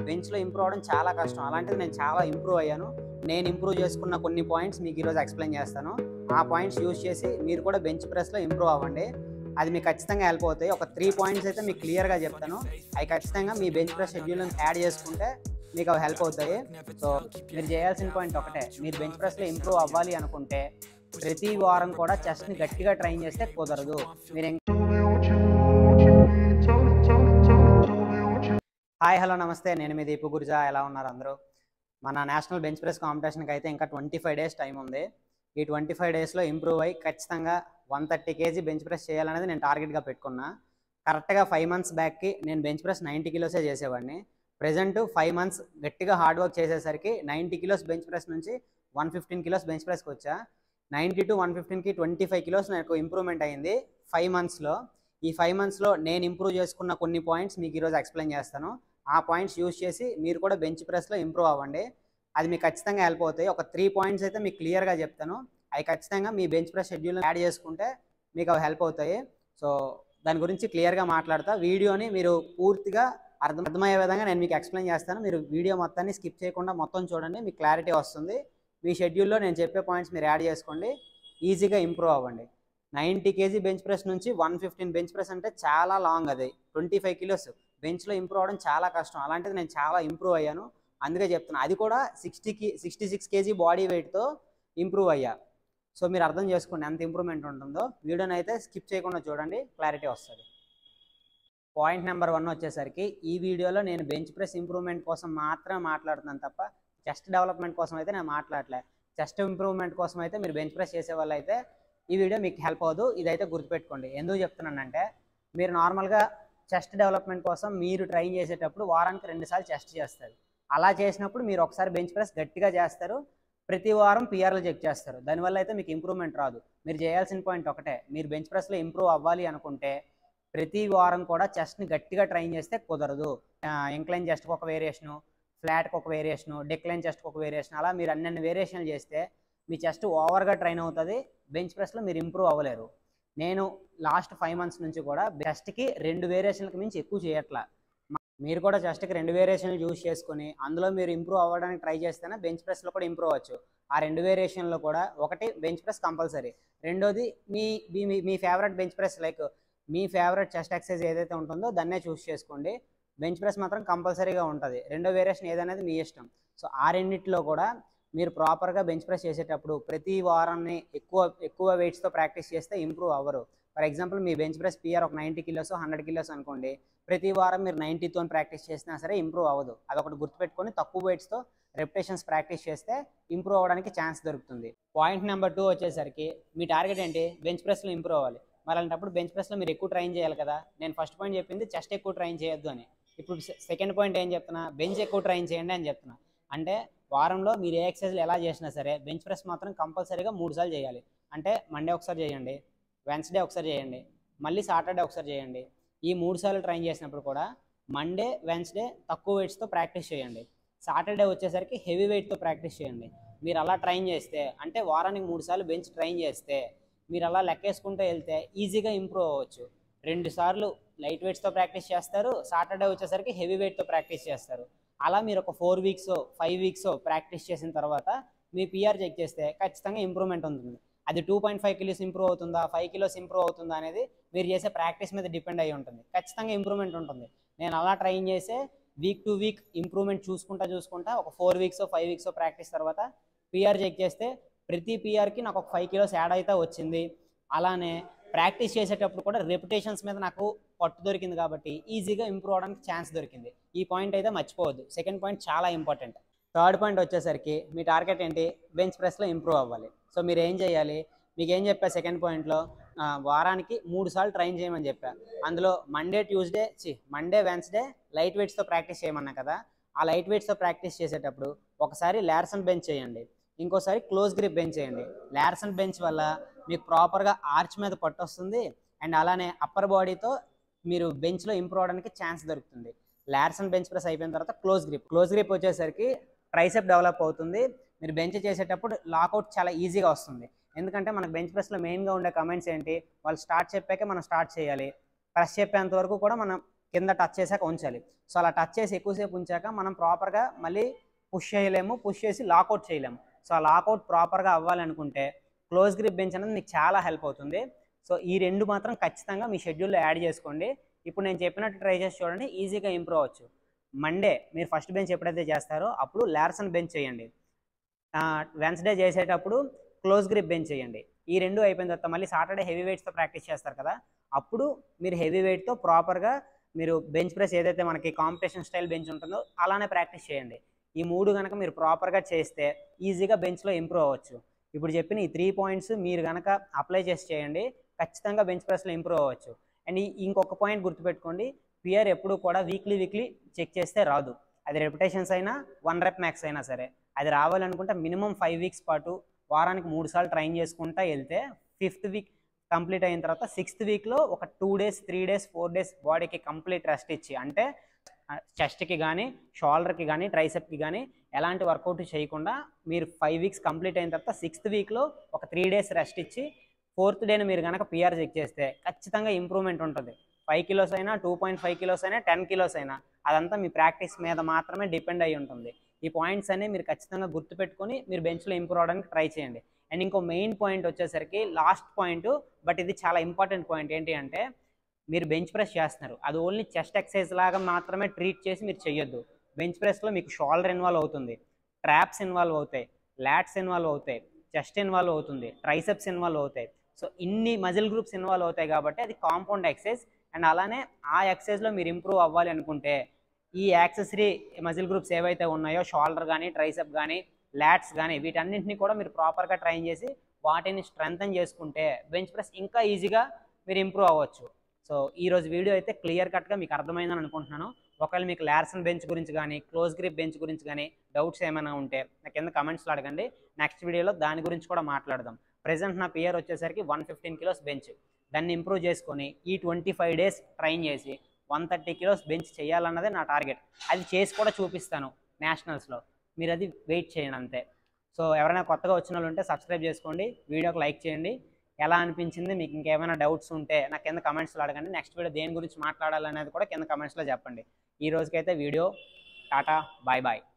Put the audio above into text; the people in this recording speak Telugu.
బెంచ్లో ఇంప్రూవ్ అవ్వడం చాలా కష్టం అలాంటిది నేను చాలా ఇంప్రూవ్ అయ్యాను నేను ఇంప్రూవ్ చేసుకున్న కొన్ని పాయింట్స్ మీకు ఈరోజు ఎక్స్ప్లెయిన్ చేస్తాను ఆ పాయింట్స్ యూజ్ చేసి మీరు కూడా బెంచ్ ప్రెస్లో ఇంప్రూవ్ అవ్వండి అది మీకు ఖచ్చితంగా హెల్ప్ అవుతాయి ఒక త్రీ పాయింట్స్ అయితే మీకు క్లియర్గా చెప్తాను అవి ఖచ్చితంగా మీ బెంచ్ ప్రెస్ షెడ్యూల్ని యాడ్ చేసుకుంటే మీకు అవి హెల్ప్ అవుతాయి సో మీరు చేయాల్సిన పాయింట్ ఒకటే మీరు బెంచ్ ప్రెస్లో ఇంప్రూవ్ అవ్వాలి అనుకుంటే ప్రతి వారం కూడా చెస్ట్ని గట్టిగా ట్రైన్ చేస్తే కుదరదు మీరు ఇంక- హాయ్ హలో నమస్తే నేను మీ దీపు గుర్జా ఎలా ఉన్నారు అందరూ మన నేషనల్ బెంచ్ ప్రెస్ కాంపిటీషన్కి అయితే ఇంకా ట్వంటీ ఫైవ్ డేస్ టైం ఉంది ఈ ట్వంటీ ఫైవ్ డేస్లో ఇంప్రూవ్ అయ్యి ఖచ్చితంగా one thirty KG bench press చేయాలనేది నేను టార్గెట్గా పెట్టుకున్నా కరెక్ట్గా ఫైవ్ మంత్స్ బ్యాక్కి నేను బెంచ్ ప్రెస్ నైంటీ కిలోసే చేసేవాడిని ప్రజెంట్ ఫైవ్ మంత్స్ గట్టిగా హార్డ్ వర్క్ చేసేసరికి నైంటీ కిలోస్ బెంచ్ ప్రెస్ నుంచి వన్ ఫిఫ్టీన్ కిలోస్ బెంచ్ ప్రెస్కి వచ్చా నైంటీ టు వన్ ఫిఫ్టీన్కి ట్వంటీ ఫైవ్ కిలోస్ నాకు ఇంప్రూవ్మెంట్ అయింది ఫైవ్ మంత్స్లో ఈ ఫైవ్ మంత్స్లో నేను ఇంప్రూవ్ చేసుకున్న కొన్ని పాయింట్స్ మీకు ఈరోజు ఎక్స్ప్లెయిన్ చేస్తాను ఆ పాయింట్స్ యూజ్ చేసి మీరు కూడా బెంచ్ ప్రెస్లో ఇంప్రూవ్ అవ్వండి అది మీకు ఖచ్చితంగా హెల్ప్ అవుతాయి ఒక త్రీ పాయింట్స్ అయితే మీకు క్లియర్గా చెప్తాను అవి ఖచ్చితంగా మీ బెంచ్ ప్రెస్ షెడ్యూల్ యాడ్ చేసుకుంటే మీకు అవి హెల్ప్ అవుతాయి సో దాని గురించి క్లియర్గా మాట్లాడతా వీడియోని మీరు పూర్తిగా అర్థం అర్థమయ్యే విధంగా నేను మీకు ఎక్స్ప్లెయిన్ చేస్తాను మీరు వీడియో మొత్తాన్ని స్కిప్ చేయకుండా మొత్తం చూడండి మీకు క్లారిటీ వస్తుంది మీ షెడ్యూల్లో నేను చెప్పే పాయింట్స్ మీరు యాడ్ చేసుకోండి ఈజీగా ఇంప్రూవ్ అవ్వండి నైంటీ కేజీ బెంచ్ ప్రెస్ నుంచి వన్ ఫిఫ్టీన్ బెంచ్ ప్రెస్ అంటే చాలా లాంగ్ అది ట్వంటీ ఫైవ్ కిలోస్ బెంచ్లో ఇంప్రూవ్ అవ్వడం చాలా కష్టం అలాంటిది నేను చాలా ఇంప్రూవ్ అయ్యాను అందుకే చెప్తున్నా అది కూడా సిక్స్టీకి సిక్స్టీ సిక్స్ కేజీ బాడీ వెయిట్తో ఇంప్రూవ్ అయ్యా సో మీరు అర్థం చేసుకోండి ఎంత ఇంప్రూవ్మెంట్ ఉంటుందో వీడియోని అయితే స్కిప్ చేయకుండా చూడండి క్లారిటీ వస్తుంది పాయింట్ నెంబర్ వన్ వచ్చేసరికి ఈ వీడియోలో నేను బెంచ్ ప్రెస్ ఇంప్రూవ్మెంట్ కోసం మాత్రమే మాట్లాడుతున్నాను తప్ప చెస్ట్ డెవలప్మెంట్ కోసం అయితే నేను మాట్లాడలే చెస్ట్ ఇంప్రూవ్మెంట్ కోసం అయితే మీరు బెంచ్ ప్రెస్ చేసే వాళ్ళు అయితే ఈ వీడియో మీకు హెల్ప్ అవ్వదు ఇదైతే గుర్తుపెట్టుకోండి ఎందుకు చెప్తున్నానంటే మీరు నార్మల్గా చెస్ట్ డెవలప్మెంట్ కోసం మీరు ట్రైన్ చేసేటప్పుడు వారానికి రెండుసార్లు చెస్ట్ చేస్తారు అలా చేసినప్పుడు మీరు ఒకసారి బెంచ్ ప్రెస్ గట్టిగా చేస్తారు ప్రతి వారం పిఆర్లు చెక్ చేస్తారు దానివల్ల అయితే మీకు ఇంప్రూవ్మెంట్ రాదు మీరు చేయాల్సిన పాయింట్ ఒకటే మీరు బెంచ్ ప్రెస్లో ఇంప్రూవ్ అవ్వాలి అనుకుంటే ప్రతి వారం కూడా చెస్ట్ని గట్టిగా ట్రైన్ చేస్తే కుదరదు ఇంక్లైన్ చెస్ట్కి ఒక వేరియేషను ఫ్లాట్కి ఒక వేరియేషను డిక్లైన్ చెస్ట్కి ఒక వేరియేషన్ అలా మీరు అన్ని వేరియేషన్లు చేస్తే మీ చెస్ట్ ఓవర్గా ట్రైన్ అవుతుంది బెంచ్ ప్రెస్లో మీరు ఇంప్రూవ్ అవ్వలేరు నేను లాస్ట్ ఫైవ్ మంత్స్ నుంచి కూడా చెస్ట్కి రెండు వేరియేషన్లకు మించి ఎక్కువ చేయట్లా మ- మీరు కూడా చెస్ట్కి రెండు వేరియేషన్లు యూజ్ చేసుకొని అందులో మీరు ఇంప్రూవ్ అవ్వడానికి ట్రై చేస్తేనే బెంచ్ ప్రెస్లో కూడా ఇంప్రూవ్ అవ్వచ్చు ఆ రెండు వేరియేషన్లో కూడా ఒకటి బెంచ్ ప్రెస్ కంపల్సరీ రెండోది మీ మీ- మీ మీ ఫేవరెట్ బెంచ్ ప్రెస్ లైక్ మీ ఫేవరెట్ చెస్ట్ ఎక్సర్సైజ్ ఏదైతే ఉంటుందో దాన్నే చూస్ చేసుకోండి బెంచ్ ప్రెస్ మాత్రం కంపల్సరీగా ఉంటుంది రెండో వేరియేషన్ ఏదనేది మీ ఇష్టం సో ఆ రెండిట్లో కూడా మీరు ప్రాపర్గా బెంచ్ ప్రెస్ చేసేటప్పుడు ప్రతి వారాన్ని ఎక్కువ ఎక్కువ వెయిట్స్తో ప్రాక్టీస్ చేస్తే ఇంప్రూవ్ అవ్వరు ఫర్ ఎగ్జాంపుల్ మీ బెంచ్ ప్రెస్ పిఆర్ ఒక నైంటీ కిలోస్ హండ్రెడ్ కిలోస్ అనుకోండి ప్రతి వారం మీరు నైంటీతో ప్రాక్టీస్ చేసినా సరే ఇంప్రూవ్ అవ్వదు అదొకటి గుర్తుపెట్టుకొని తక్కువ వెయిట్స్తో రెప్యుటేషన్స్ ప్రాక్టీస్ చేస్తే ఇంప్రూవ్ అవ్వడానికి ఛాన్స్ దొరుకుతుంది పాయింట్ నెంబర్ టూ వచ్చేసరికి మీ టార్గెట్ ఏంటి బెంచ్ ప్రెస్లో ఇంప్రూవ్ అవ్వాలి మరి అలాంటప్పుడు బెంచ్ ప్రెస్లో మీరు ఎక్కువ ట్రైన్ చేయాలి కదా నేను ఫస్ట్ పాయింట్ చెప్పింది చెస్ట్ ఎక్కువ ట్రైన్ చేయొద్దు అని ఇప్పుడు సెకండ్ పాయింట్ ఏం చెప్తున్నా బెంచ్ ఎక్కువ ట్రైన్ చేయండి అని చెప్తున్నా అంటే వారంలో మీరు ఏ ఎక్సర్సైజ్లు ఎలా చేసినా సరే బెంచ్ ప్రెస్ మాత్రం కంపల్సరీగా మూడు సార్లు చేయాలి అంటే మండే ఒకసారి చేయండి వెన్స్డే ఒకసారి చేయండి మళ్ళీ సాటర్డే ఒకసారి చేయండి ఈ మూడు సార్లు ట్రైన్ చేసినప్పుడు కూడా మండే వెన్స్డే తక్కువ వెయిట్స్తో ప్రాక్టీస్ చేయండి సాటర్డే వచ్చేసరికి హెవీ వెయిట్తో ప్రాక్టీస్ చేయండి మీరు అలా ట్రైన్ చేస్తే అంటే వారానికి మూడు సార్లు బెంచ్ ట్రైన్ చేస్తే మీరు అలా లెక్కేసుకుంటూ వెళ్తే ఈజీగా ఇంప్రూవ్ అవ్వచ్చు రెండు సార్లు లైట్ వెయిట్స్తో ప్రాక్టీస్ చేస్తారు సాటర్డే వచ్చేసరికి హెవీ వెయిట్తో ప్రాక్టీస్ చేస్తారు అలా మీరు ఒక four weeks five weeks practice చేసిన తర్వాత మీ పిఆర్ చెక్ చేస్తే ఖచ్చితంగా ఇంప్రూవ్మెంట్ ఉంటుంది అది two point five kilos improve అవుతుందా ఫైవ్ కిలోస్ ఇంప్రూవ్ అవుతుందా అనేది మీరు చేసే ప్రాక్టీస్ మీద డిపెండ్ అయి ఉంటుంది ఖచ్చితంగా ఇంప్రూవ్మెంట్ ఉంటుంది నేను అలా ట్రైన్ చేసే వీక్ టు వీక్ ఇంప్రూవ్మెంట్ చూసుకుంటా చూసుకుంటా ఒక four weeks five weeks practice తర్వాత పిఆర్ చెక్ చేస్తే ప్రతి పిఆర్కి నాకు ఒక ఫైవ్ కిలోస్ యాడ్ అయితే వచ్చింది అలానే ప్రాక్టీస్ చేసేటప్పుడు కూడా రెప్యుటేషన్స్ మీద నాకు పట్టు దొరికింది కాబట్టి ఈజీగా ఇంప్రూవ్ అవడానికి ఛాన్స్ దొరికింది ఈ పాయింట్ అయితే మర్చిపోవద్దు సెకండ్ పాయింట్ చాలా ఇంపార్టెంట్ థర్డ్ పాయింట్ వచ్చేసరికి మీ టార్గెట్ ఏంటి బెంచ్ ప్రెస్లో ఇంప్రూవ్ అవ్వాలి సో మీరు ఏం చేయాలి మీకు ఏం చెప్పా సెకండ్ పాయింట్లో వారానికి మూడు సార్లు ట్రైన్ చేయమని చెప్పా అందులో మండే ట్యూస్డే చి మండే వెన్స్డే లైట్ వెయిట్స్తో ప్రాక్టీస్ చేయమన్నా కదా ఆ లైట్ వెయిట్స్తో ప్రాక్టీస్ చేసేటప్పుడు ఒకసారి లార్సన్ బెంచ్ చేయండి ఇంకోసారి క్లోజ్ గ్రిప్ బెంచ్ చేయండి లార్సన్ బెంచ్ వల్ల మీకు ప్రాపర్గా ఆర్చ్ మీద పట్టు వస్తుంది అండ్ అలానే అప్పర్ బాడీతో మీరు బెంచ్లో ఇంప్రూవ్ అవడానికి ఛాన్స్ దొరుకుతుంది లార్సన్ బెంచ్ ప్రెస్ అయిపోయిన తర్వాత క్లోజ్ గ్రిప్ క్లోజ్ గ్రిప్ వచ్చేసరికి ట్రైసెప్ డెవలప్ అవుతుంది మీరు బెంచ్ చేసేటప్పుడు లాకౌట్ చాలా ఈజీగా వస్తుంది ఎందుకంటే మనకు బెంచ్ ప్రెస్లో మెయిన్గా ఉండే కమెంట్స్ ఏంటి వాళ్ళు స్టార్ట్ చెప్పాకే మనం స్టార్ట్ చేయాలి ప్రెస్ చెప్పేంత వరకు కూడా మనం కింద టచ్ చేశాక ఉంచాలి సో అలా టచ్ చేసి ఎక్కువసేపు ఉంచాక మనం ప్రాపర్గా మళ్ళీ పుష్ చేయలేము పుష్ చేసి లాకౌట్ చేయలేము సో ఆ లాకౌట్ ప్రాపర్గా అవ్వాలనుకుంటే క్లోజ్ గ్రిప్ బెంచ్ అనేది మీకు చాలా హెల్ప్ అవుతుంది సో ఈ రెండు మాత్రం ఖచ్చితంగా మీ షెడ్యూల్లో యాడ్ చేసుకోండి ఇప్పుడు నేను చెప్పినట్టు ట్రై చేసి చూడండి ఈజీగా ఇంప్రూవ్ అవ్వచ్చు మండే మీరు ఫస్ట్ బెంచ్ ఎప్పుడైతే చేస్తారో అప్పుడు లార్సన్ బెంచ్ చేయండి వెన్స్డే చేసేటప్పుడు క్లోజ్ గ్రిప్ బెంచ్ చేయండి ఈ రెండు అయిపోయిన తర్వాత మళ్ళీ సాటర్డే హెవీ వెయిట్స్తో ప్రాక్టీస్ చేస్తారు కదా అప్పుడు మీరు హెవీ వెయిట్తో ప్రాపర్గా మీరు బెంచ్ ప్రెస్ ఏదైతే మనకి కాంపిటీషన్ స్టైల్ బెంచ్ ఉంటుందో అలానే ప్రాక్టీస్ చేయండి ఈ మూడు కనుక మీరు ప్రాపర్గా చేస్తే ఈజీగా బెంచ్లో ఇంప్రూవ్ అవ్వచ్చు ఇప్పుడు చెప్పిన ఈ త్రీ పాయింట్స్ మీరు కనుక అప్లై చేసి చేయండి ఖచ్చితంగా బెంచ్ ప్రెస్లో ఇంప్రూవ్ అవ్వచ్చు అండ్ ఈ- ఇంకొక పాయింట్ గుర్తుపెట్టుకోండి పియర్ ఎప్పుడు కూడా వీక్లీ వీక్లీ చెక్ చేస్తే రాదు అది రెప్యుటేషన్స్ అయినా వన్ రెప్ మ్యాక్స్ అయినా సరే అది రావాలనుకుంటే మినిమం ఫైవ్ వీక్స్ పాటు వారానికి మూడు సార్లు ట్రైన్ చేసుకుంటా వెళ్తే ఫిఫ్త్ వీక్ కంప్లీట్ అయిన తర్వాత సిక్స్త్ వీక్లో ఒక two days three days four days బాడీకి కంప్లీట్ రెస్ట్ ఇచ్చి అంటే చెస్ట్కి కానీ షోల్డర్కి కానీ ట్రైసెప్కి కానీ ఎలాంటి వర్కౌట్ చేయకుండా మీరు ఫైవ్ వీక్స్ కంప్లీట్ అయిన తర్వాత సిక్స్త్ వీక్లో ఒక త్రీ డేస్ రెస్ట్ ఇచ్చి ఫోర్త్ డేని మీరు కనుక పిఆర్ చెక్ చేస్తే ఖచ్చితంగా ఇంప్రూవ్మెంట్ ఉంటుంది ఫైవ్ కిలోస్ అయినా టూ పాయింట్ ఫైవ్ కిలోస్ అయినా టెన్ కిలోస్ అయినా అదంతా మీ ప్రాక్టీస్ మీద మాత్రమే డిపెండ్ అయి ఉంటుంది ఈ పాయింట్స్ అన్ని మీరు ఖచ్చితంగా గుర్తుపెట్టుకొని మీరు బెంచ్లో ఇంప్రూవ్ అవడానికి ట్రై చేయండి అండ్ ఇంకో మెయిన్ పాయింట్ వచ్చేసరికి లాస్ట్ పాయింట్ బట్ ఇది చాలా ఇంపార్టెంట్ పాయింట్ ఏంటి అంటే మీరు బెంచ్ ప్రెస్ చేస్తున్నారు అది ఓన్లీ చెస్ట్ ఎక్సర్సైజ్ లాగా మాత్రమే ట్రీట్ చేసి మీరు చేయొద్దు బెంచ్ ప్రెస్లో మీకు షోల్డర్ ఇన్వాల్వ్ అవుతుంది ట్రాప్స్ ఇన్వాల్వ్ అవుతాయి లాట్స్ ఇన్వాల్వ్ అవుతాయి చెస్ట్ ఇన్వాల్వ్ అవుతుంది ట్రైసెప్స్ ఇన్వాల్వ్ అవుతాయి సో ఇన్ని మజిల్ గ్రూప్స్ ఇన్వాల్వ్ అవుతాయి కాబట్టి అది కాంపౌండ్ ఎక్సర్సైజ్ అండ్ అలానే ఆ ఎక్సర్సైజ్లో మీరు ఇంప్రూవ్ అవ్వాలి అనుకుంటే ఈ యాక్సెసరీ మజిల్ గ్రూప్స్ ఏవైతే ఉన్నాయో షోల్డర్ కానీ ట్రైసెప్ కానీ లాట్స్ కానీ వీటన్నింటినీ కూడా మీరు ప్రాపర్గా ట్రైన్ చేసి వాటిని స్ట్రెంగ్తన్ చేసుకుంటే బెంచ్ ప్రెస్ ఇంకా ఈజీగా మీరు ఇంప్రూవ్ అవ్వచ్చు సో ఈ రోజు వీడియో అయితే క్లియర్ కట్గా మీకు అర్థమైందని అనుకుంటున్నాను ఒకవేళ మీకు లార్సన్ బెంచ్ గురించి కానీ క్లోజ్ గ్రిప్ బెంచ్ గురించి కానీ డౌట్స్ ఏమైనా ఉంటే నా కింద కమెంట్స్లో అడగండి నెక్స్ట్ వీడియోలో దాని గురించి కూడా మాట్లాడదాం ప్రెసెంట్ నా పియర్ వచ్చేసరికి వన్ ఫిఫ్టీన్ కిలోస్ బెంచ్ దాన్ని ఇంప్రూవ్ చేసుకొని ఈ ట్వంటీ ఫైవ్ డేస్ ట్రైన్ చేసి వన్ థర్టీ కిలోస్ బెంచ్ చేయాలన్నదే నా టార్గెట్ అది చేసి కూడా చూపిస్తాను నేషనల్స్లో మీరు అది వెయిట్ చేయండి అంతే సో ఎవరైనా కొత్తగా వచ్చిన వాళ్ళు ఉంటే సబ్స్క్రైబ్ చేసుకోండి వీడియోకి లైక్ చేయండి ఎలా అనిపించింది మీకు ఇంకేమైనా డౌట్స్ ఉంటే నా కింద కమెంట్స్లో అడగండి నెక్స్ట్ వీడియో దేని గురించి మాట్లాడాలనేది కూడా కింద కమెంట్స్లో చెప్పండి ఈ రోజుకైతే వీడియో టాటా బాయ్ బాయ్